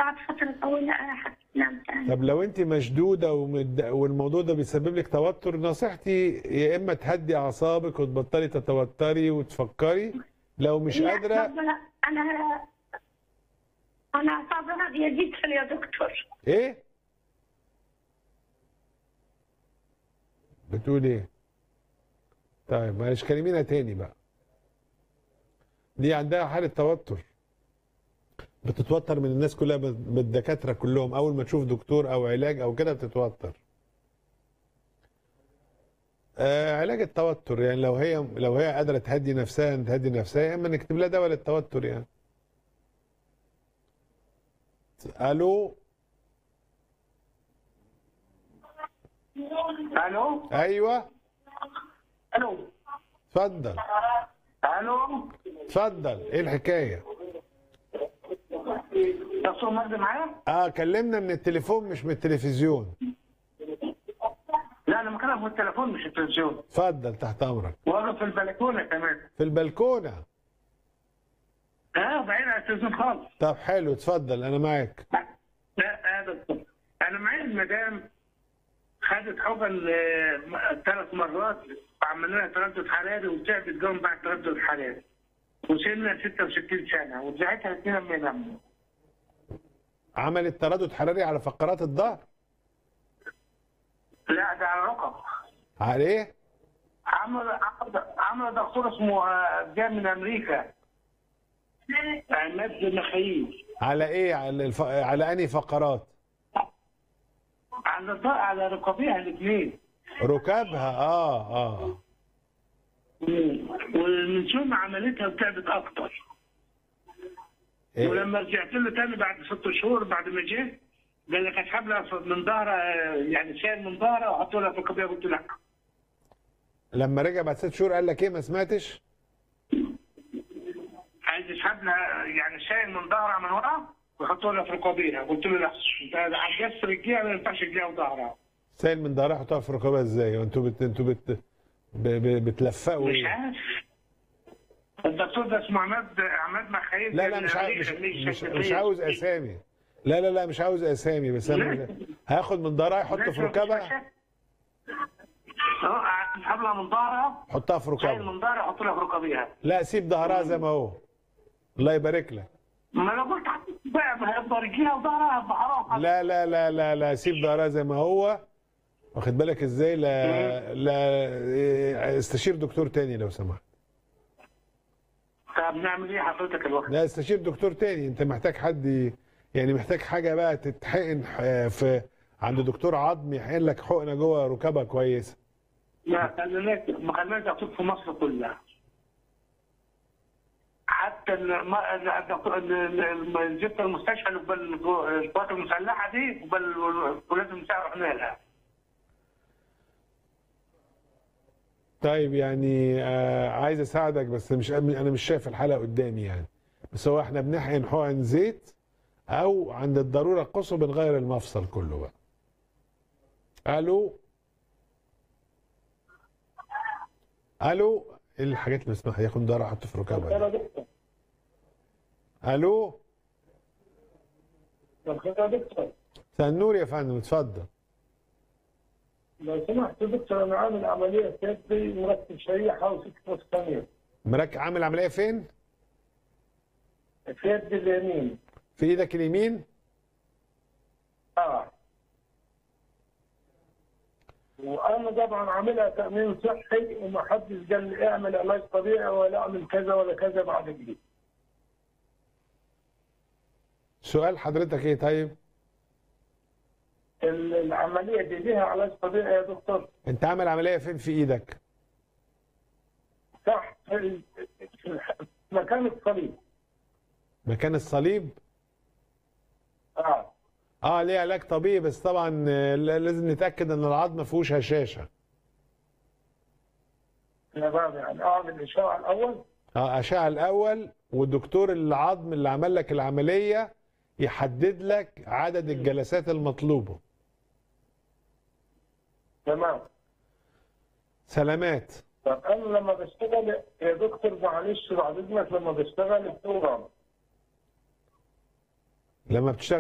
بعد فترة طويلة أنا حتنام تاني طب لو انت مشدوده ومد... والموضوع ده بيسبب لك توتر نصيحتي يا اما تهدي اعصابك وتبطلي تتوتري وتفكري لو مش لا، قادره طب لا، أنا أنا أعصابي هادية جدا يا دكتور ايه بتقول ايه طيب معلش كلمينا تاني بقى دي عندها حالة توتر بتتوتر من الناس كلها من الدكاترة كلهم أول ما تشوف دكتور أو علاج أو كده بتتوتر آه علاج التوتر يعني لو هي لو هي قادرة تهدي نفسها تهدي نفسها يا إما نكتب لها دواء للتوتر يعني ألو الو أيوه الو اتفضل الو اتفضل ايه الحكايه دكتور مجدي معايا؟ اه كلمنا من التليفون مش من التلفزيون لا انا مكلم في التليفون مش التلفزيون اتفضل تحت امرك واقف في البلكونه كمان في البلكونه اه بعيد عن التلفزيون خالص طب حلو اتفضل انا معاك لا يا دكتور انا معايا المدام خدت حقن ثلاث مرات وعملنا لها تردد حراري وتعبت جنب بعد تردد حراري وسنها 66 سنه وساعتها الاثنين لما يناموا عملت تردد حراري على فقرات الظهر لا ده على رقم على ايه عمل عمل عمل دكتور اسمه آه، جاي من امريكا عماد مخايل على ايه على الف... على انهي فقرات على الض- على ركبيها الاثنين ركابها اه اه ومن ثم عملتها وتعبت اكتر إيه؟ ولما رجعت له تاني بعد ست شهور بعد ما جه قال لك اسحب لها من ظهرها يعني شايل من ظهرها وحط لها في ركبيها قلت لا لما رجع بعد ست شهور قال لك ايه ما سمعتش عايز يسحب لها يعني شايل من ظهرها من ورا ويحط لها في ركبيها قلت له لا انت عجزت رجليها ما ينفعش رجليها وظهرها سائل من ظهرها حطها في ركابها ازاي وانتوا بت... انتوا بت... ب... ب... بتلفقوا مش ايه عارف الدكتور ده اسمه عماد عماد مخايل لا لا مش عاوز مش, مش, مش عاوز اسامي لا لا لا مش عاوز اسامي بس انا مش... هاخد من ظهرها يحط في ركابها اه اسحب لها من ظهرها حطها في شايل ركابها من ظهرها حط لها في ركبيها لا سيب ظهرها زي ما هو الله يبارك لك ما انا قلت بقى ما هيبقى رجليها وظهرها هيبقى حرام لا لا لا لا لا سيب ظهرها زي ما هو واخد بالك ازاي لا لا إيه، استشير دكتور تاني لو سمحت طب نعمل ايه حضرتك الوقت؟ لا استشير دكتور تاني انت محتاج حد ي- يعني محتاج حاجه بقى تتحقن ح- في عند دكتور عظم يحقن لك حقنه جوه ركبها كويسه لا خليناك ما خليناش دكتور في مصر كلها حتى ال- ما- ال- الدكتور- ال- ال- جبت المستشفى اللي قبل القوات المسلحه دي قبل الولايات المتحده رحنا لها طيب يعني آه عايز اساعدك بس مش انا مش شايف الحلقه قدامي يعني بس هو احنا بنحقن حقن زيت او عند الضروره القصوى بنغير المفصل كله بقى الو الو ايه الحاجات اللي بسمعها ياخد ضهر احط في ركبها دي؟ دكتور الو يا دكتور مساء النور يا فندم اتفضل لو سمحت دكتور انا عامل عمليه في يدي مركب شريحه وست مسامير مرك عامل عمليه فين في يدي اليمين في ايدك اليمين اه وانا طبعا عاملها تامين صحي وما حدش قال لي اعمل علاج طبيعي ولا اعمل كذا ولا كذا بعد كده سؤال حضرتك ايه طيب ال- العمليه دي ليها علاج طبيعي يا دكتور انت عامل عمليه فين في ايدك تحت في ال- في الح- في مكان الصليب مكان الصليب اه اه ليه علاج طبيعي بس طبعا آه، لازم نتاكد ان العظم ما فيهوش هشاشه تمام يعني اعمل اشعه الاول اه اشعه الاول والدكتور العظم اللي عمل لك العمليه يحدد لك عدد الجلسات المطلوبه تمام سلامات طب انا لما بشتغل يا دكتور معلش بعد اذنك لما بشتغل الثوره لما بتشتغل